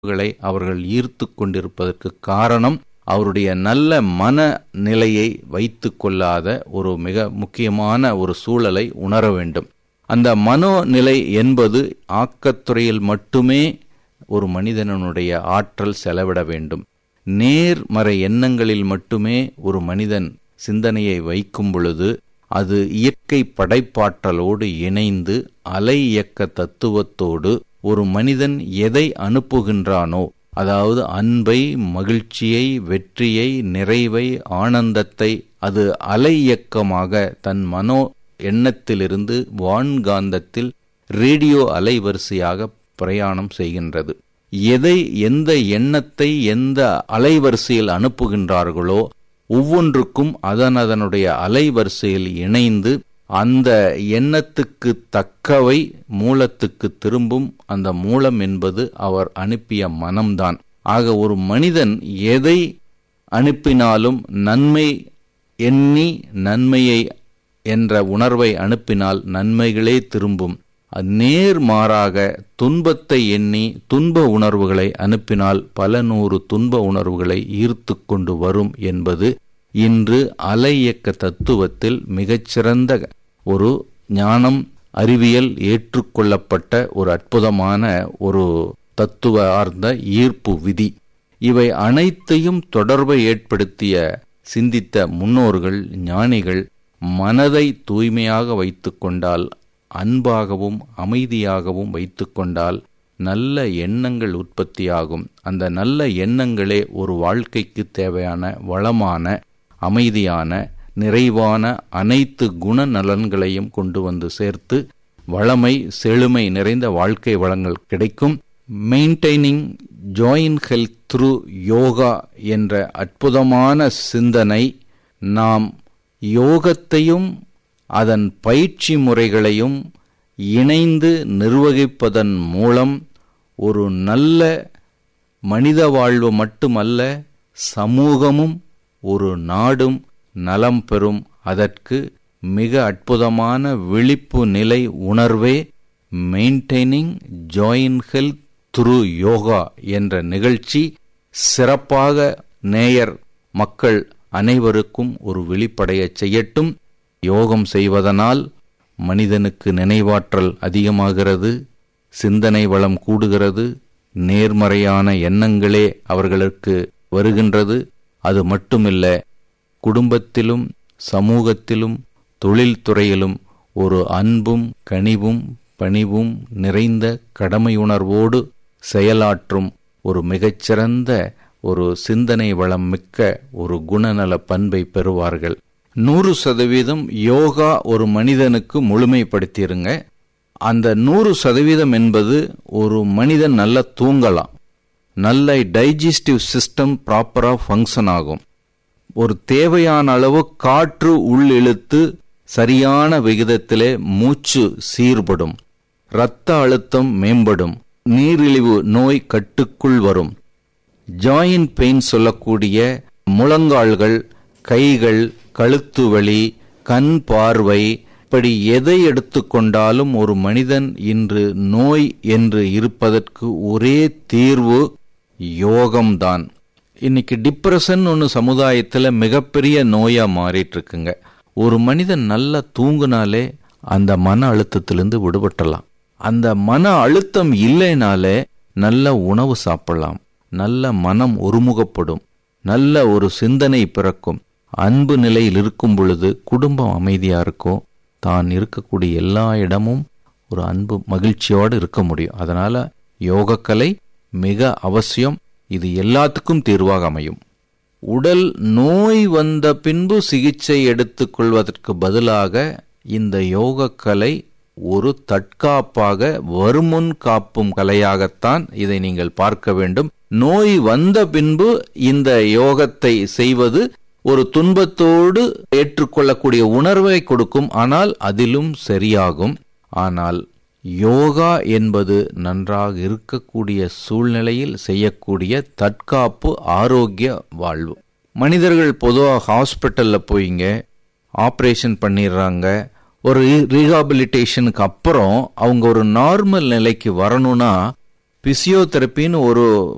களை அவர்கள் ஈர்த்து கொண்டிருப்பதற்கு காரணம் அவருடைய நல்ல மன நிலையை வைத்து கொள்ளாத ஒரு மிக முக்கியமான ஒரு சூழலை உணர வேண்டும் அந்த மனோநிலை என்பது ஆக்கத்துறையில் மட்டுமே ஒரு மனிதனுடைய ஆற்றல் செலவிட வேண்டும் நேர்மறை எண்ணங்களில் மட்டுமே ஒரு மனிதன் சிந்தனையை வைக்கும் பொழுது அது இயற்கை படைப்பாற்றலோடு இணைந்து அலை இயக்க தத்துவத்தோடு ஒரு மனிதன் எதை அனுப்புகின்றானோ அதாவது அன்பை மகிழ்ச்சியை வெற்றியை நிறைவை ஆனந்தத்தை அது அலை இயக்கமாக தன் மனோ எண்ணத்திலிருந்து வான்காந்தத்தில் ரேடியோ அலைவரிசையாக பிரயாணம் செய்கின்றது எதை எந்த எண்ணத்தை எந்த அலைவரிசையில் அனுப்புகின்றார்களோ ஒவ்வொன்றுக்கும் அதன் அதனுடைய அலைவரிசையில் இணைந்து அந்த எண்ணத்துக்கு தக்கவை மூலத்துக்கு திரும்பும் அந்த மூலம் என்பது அவர் அனுப்பிய மனம்தான் ஆக ஒரு மனிதன் எதை அனுப்பினாலும் நன்மை எண்ணி நன்மையை என்ற உணர்வை அனுப்பினால் நன்மைகளே திரும்பும் நேர்மாறாக துன்பத்தை எண்ணி துன்ப உணர்வுகளை அனுப்பினால் பல நூறு துன்ப உணர்வுகளை ஈர்த்து கொண்டு வரும் என்பது இன்று அலை இயக்க தத்துவத்தில் மிகச்சிறந்த ஒரு ஞானம் அறிவியல் ஏற்றுக்கொள்ளப்பட்ட ஒரு அற்புதமான ஒரு தத்துவ ஆர்ந்த ஈர்ப்பு விதி இவை அனைத்தையும் தொடர்பை ஏற்படுத்திய சிந்தித்த முன்னோர்கள் ஞானிகள் மனதை தூய்மையாக வைத்து கொண்டால் அன்பாகவும் அமைதியாகவும் வைத்து கொண்டால் நல்ல எண்ணங்கள் உற்பத்தியாகும் அந்த நல்ல எண்ணங்களே ஒரு வாழ்க்கைக்கு தேவையான வளமான அமைதியான நிறைவான அனைத்து குண நலன்களையும் கொண்டு வந்து சேர்த்து வளமை செழுமை நிறைந்த வாழ்க்கை வளங்கள் கிடைக்கும் maintaining joint health through yoga என்ற அற்புதமான சிந்தனை நாம் யோகத்தையும் அதன் பயிற்சி முறைகளையும் இணைந்து நிர்வகிப்பதன் மூலம் ஒரு நல்ல மனித வாழ்வு மட்டுமல்ல சமூகமும் ஒரு நாடும் நலம் பெறும் அதற்கு மிக அற்புதமான விழிப்பு நிலை உணர்வே maintaining joint health through yoga என்ற நிகழ்ச்சி சிறப்பாக நேயர் மக்கள் அனைவருக்கும் ஒரு விழிப்படைய செய்யட்டும் யோகம் செய்வதனால் மனிதனுக்கு நினைவாற்றல் அதிகமாகிறது சிந்தனை வளம் கூடுகிறது நேர்மறையான எண்ணங்களே அவர்களுக்கு வருகின்றது அது மட்டுமில்ல குடும்பத்திலும் சமூகத்திலும் தொழில்துறையிலும் ஒரு அன்பும் கனிவும் பணிவும் நிறைந்த கடமையுணர்வோடு செயலாற்றும் ஒரு மிகச்சிறந்த ஒரு சிந்தனை வளம் மிக்க ஒரு குணநல பண்பை பெறுவார்கள் நூறு சதவீதம் யோகா ஒரு மனிதனுக்கு முழுமைப்படுத்திருங்க அந்த நூறு சதவீதம் என்பது ஒரு மனிதன் நல்லா தூங்கலாம் நல்ல டைஜஸ்டிவ் சிஸ்டம் ப்ராப்பராக ஃபங்க்ஷன் ஆகும் ஒரு தேவையான அளவு காற்று உள்ளிழுத்து சரியான விகிதத்திலே மூச்சு சீர்படும் இரத்த அழுத்தம் மேம்படும் நீரிழிவு நோய் கட்டுக்குள் வரும் ஜாயின் பெயின் சொல்லக்கூடிய முழங்கால்கள் கைகள் கழுத்து வலி கண் பார்வை இப்படி எதை எடுத்துக்கொண்டாலும் ஒரு மனிதன் இன்று நோய் என்று இருப்பதற்கு ஒரே தீர்வு யோகம்தான் இன்னைக்கு டிப்ரெஷன் ஒன்று சமுதாயத்தில் மிகப்பெரிய நோயா மாறிட்டு இருக்குங்க ஒரு மனிதன் நல்லா தூங்குனாலே அந்த மன அழுத்தத்திலிருந்து விடுபட்டலாம் அந்த மன அழுத்தம் இல்லைனாலே நல்ல உணவு சாப்பிடலாம் நல்ல மனம் ஒருமுகப்படும் நல்ல ஒரு சிந்தனை பிறக்கும் அன்பு நிலையில் இருக்கும் பொழுது குடும்பம் அமைதியா இருக்கும் தான் இருக்கக்கூடிய எல்லா இடமும் ஒரு அன்பு மகிழ்ச்சியோடு இருக்க முடியும் அதனால யோகக்கலை மிக அவசியம் இது எல்லாத்துக்கும் தீர்வாக அமையும் உடல் நோய் வந்த பின்பு சிகிச்சை எடுத்துக்கொள்வதற்கு பதிலாக இந்த யோகக்கலை ஒரு தற்காப்பாக வருமுன் காப்பும் கலையாகத்தான் இதை நீங்கள் பார்க்க வேண்டும் நோய் வந்த பின்பு இந்த யோகத்தை செய்வது ஒரு துன்பத்தோடு ஏற்றுக்கொள்ளக்கூடிய உணர்வை கொடுக்கும் ஆனால் அதிலும் சரியாகும் ஆனால் யோகா என்பது நன்றாக இருக்கக்கூடிய சூழ்நிலையில் செய்யக்கூடிய தற்காப்பு ஆரோக்கிய வாழ்வு மனிதர்கள் பொதுவாக ஹாஸ்பிட்டலில் போயிங்க ஆப்ரேஷன் பண்ணிடுறாங்க ஒரு ரீஹாபிலிட்டேஷனுக்கு அப்புறம் அவங்க ஒரு நார்மல் நிலைக்கு வரணும்னா பிசியோதெரப்பின்னு ஒரு